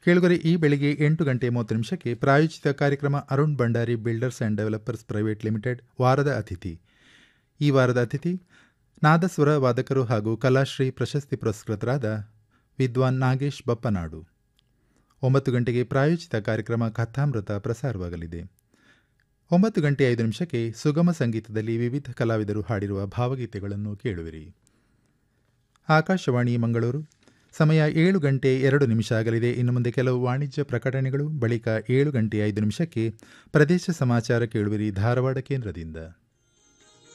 ಕೇಳುಗರೆ ಈ ಬೆಳಿಗ್ಗೆ ಎಂಟು ಗಂಟೆ ಮೂವತ್ತು ನಿಮಿಷಕ್ಕೆ ಪ್ರಾಯೋಜಿತ ಕಾರ್ಯಕ್ರಮ Arun Bhandari builders and developers private limited ವಾರದ ಅತಿಥಿ ಈ ವಾರದ ಅತಿಥಿ ನಾದಸ್ವರ ವಾದಕರು ಹಾಗೂ ಕಲಾಶ್ರೀ ಪ್ರಶಸ್ತಿ ಪುರಸ್ಕೃತರಾದ ವಿದ್ವಾನ್ ನಾಗೇಶ್ ಬಪ್ಪನಾಡು ಒಂಬತ್ತು ಗಂಟೆಗೆ ಪ್ರಾಯೋಜಿತ ಕಾರ್ಯಕ್ರಮ ಕಥಾಮೃತ ಪ್ರಸಾರವಾಗಲಿದೆ ಒಂಬತ್ತು ಗಂಟೆ ಐದು ನಿಮಿಷಕ್ಕೆ ಸುಗಮ ಸಂಗೀತದಲ್ಲಿ ವಿವಿಧ ಕಲಾವಿದರು ಹಾಡಿರುವ ಭಾವಗೀತೆಗಳನ್ನು ಕೇಳುವಿರಿ ಆಕಾಶವಾಣಿ ಮಂಗಳೂರು ಸಮಯ ಏಳು ಗಂಟೆ ಎರಡು ನಿಮಿಷ ಆಗಲಿದೆ ಇನ್ನು ಮುಂದೆ ಕೆಲವು ವಾಣಿಜ್ಯ ಪ್ರಕಟಣೆಗಳು ಬಳಿಕ ಏಳು ಗಂಟೆ ಐದು ನಿಮಿಷಕ್ಕೆ ಪ್ರದೇಶ ಸಮಾಚಾರ ಕೇಳುವಿರಿ ಧಾರವಾಡ ಕೇಂದ್ರದಿಂದ